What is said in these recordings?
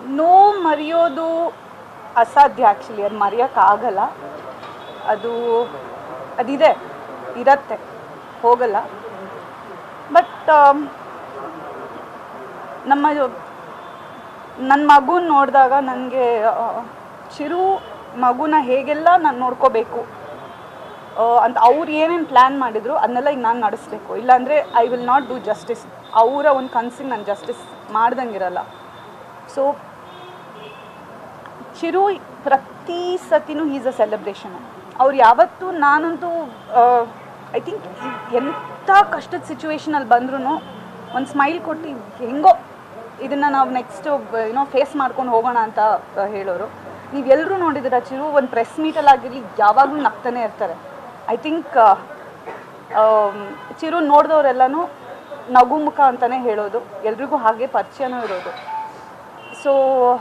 no ಮರೆಯೋದು ಅಸಾಧ್ಯ actually ಅದು ಮರೆಯೋಕ್ಕಾಗಲ್ಲ ಅದು ಅದಿದೆ ಇರತ್ತೆ ಹೋಗಲ್ಲ ಬಟ್ ನಮ್ಮ ನನ್ನ ಮಗುನ ನೋಡಿದಾಗ ನನಗೆ ಚಿರು ಮಗುನ ಹೇಗೆಲ್ಲ ನಾನು ನೋಡ್ಕೋಬೇಕು ಆ, ಅಂತ ಅವ್ರು ಏನೇನು ಪ್ಲ್ಯಾನ್ ಮಾಡಿದ್ರು ಅದನ್ನೆಲ್ಲ ಈಗ ನಾನು ನಡೆಸ್ಬೇಕು ಇಲ್ಲಾಂದರೆ I will not do justice ಅವರ ಒಂದು ಕನ್ಸಿಗೆ ನಾನು ಜಸ್ಟಿಸ್ ಮಾಡ್ದಂಗಿರಲ್ಲ ಸೊ ಚಿರು ಪ್ರತಿ ಸತಿನೂ ಈಸ್ ಅ ಸೆಲೆಬ್ರೇಷನ್ ಅವ್ರು ಯಾವತ್ತೂ ನಾನಂತೂ ಐ ಥಿಂಕ್ ಎಂಥ ಕಷ್ಟದ ಸಿಚುವೇಶನಲ್ಲಿ ಬಂದ್ರೂ ಒಂದು ಸ್ಮೈಲ್ ಕೊಟ್ಟು ಹೆಂಗೋ ಇದನ್ನು ನಾವು ನೆಕ್ಸ್ಟ್ ಏನೋ ಫೇಸ್ ಮಾಡ್ಕೊಂಡು ಹೋಗೋಣ ಅಂತ ಆ, ಹೇಳೋರು ನೀವೆಲ್ಲರೂ ನೋಡಿದ್ದೀರ ಚಿರು ಒಂದು ಪ್ರೆಸ್ ಮೀಟಲ್ಲಿ ಆಗಿರಲಿ ಯಾವಾಗಲೂ ನಗ್ತಾನೆ ಇರ್ತಾರೆ ಐ ಥಿಂಕ್ ಚಿರು ನೋಡಿದವರೆಲ್ಲನೂ ನಗು ಮುಖ ಅಂತಲೇ ಹೇಳೋದು ಎಲ್ರಿಗೂ ಹಾಗೆ ಪರಿಚಯನೂ ಇರೋದು ಸೊ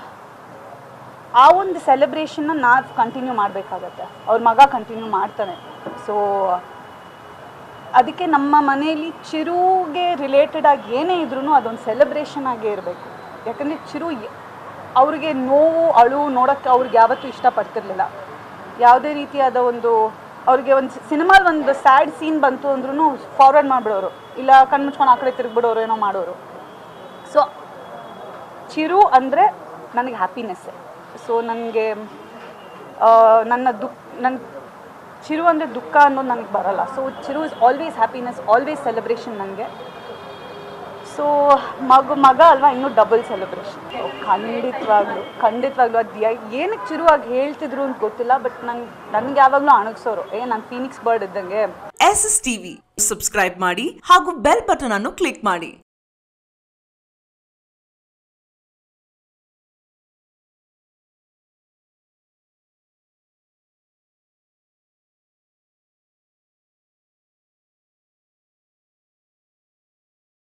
ಆ ಒಂದು ಸೆಲೆಬ್ರೇಷನ್ನ ನಾವು ಕಂಟಿನ್ಯೂ ಮಾಡಬೇಕಾಗತ್ತೆ ಅವ್ರ ಮಗ ಕಂಟಿನ್ಯೂ ಮಾಡ್ತಾನೆ ಸೊ ಅದಕ್ಕೆ ನಮ್ಮ ಮನೆಯಲ್ಲಿ ಚಿರುಗೆ ರಿಲೇಟೆಡ್ ಆಗಿ ಏನೇ ಇದ್ರೂ ಅದೊಂದು ಸೆಲೆಬ್ರೇಷನ್ ಆಗೇ ಇರಬೇಕು ಯಾಕಂದರೆ ಚಿರು ಯ- ಅವ್ರಿಗೆ ನೋವು ಅಳು ನೋಡೋಕ್ಕೆ ಅವ್ರಿಗೆ ಯಾವತ್ತೂ ಇಷ್ಟಪಡ್ತಿರ್ಲಿಲ್ಲ ಯಾವುದೇ ರೀತಿಯಾದ ಒಂದು ಅವ್ರಿಗೆ ಒಂದು ಸಿನಿಮಾದ ಒಂದು ಸ್ಯಾಡ್ ಸೀನ್ ಬಂತು ಅಂದ್ರೂ ಫಾರ್ವರ್ಡ್ ಮಾಡಿಬಿಡೋರು ಇಲ್ಲ ಕಣ್ಮುಚ್ಕೊಂಡು ಆ ಕಡೆ ತಿರುಗ್ಬಿಡೋರು ಏನೋ ಮಾಡೋರು ಸೊ ಚಿರು ಅಂದರೆ ನನಗೆ ಹ್ಯಾಪಿನೆಸ್ಸೇ ಸೊ ನನಗೆ ನನ್ನ ದುಃಖ ನನ್ನ ಚಿರು ಅಂದರೆ ದುಃಖ ಅನ್ನೋದು ನನಗೆ ಬರಲ್ಲ so Chiru is always happiness always celebration ನನಗೆ ಸೊ ಮಗು ಮಗ ಅಲ್ವಾ ಇನ್ನೂ ಡಬಲ್ ಸೆಲೆಬ್ರೇಷನ್ ಖಂಡಿತವಾಗ್ಲು ಖಂಡಿತವಾಗ್ಲು ಅದು ಏನಕ್ಕೆ ಚಿರುವಾಗಿ ಹೇಳ್ತಿದ್ರು ಅಂತ ಗೊತ್ತಿಲ್ಲ ಬಟ್ ನಂಗೆ ನನಗೆ ಯಾವಾಗಲೂ ಅಣಗ್ಸೋರು ಏ ನಾನು ಫೀನಿಕ್ಸ್ ಬರ್ಡ್ ಇದ್ದಂಗೆ ಎಸ್ ಎಸ್ ಟಿವಿ ಸಬ್ಸ್ಕ್ರೈಬ್ ಮಾಡಿ ಹಾಗೂ ಬೆಲ್ ಬಟನ್ ಅನ್ನು ಕ್ಲಿಕ್ ಮಾಡಿ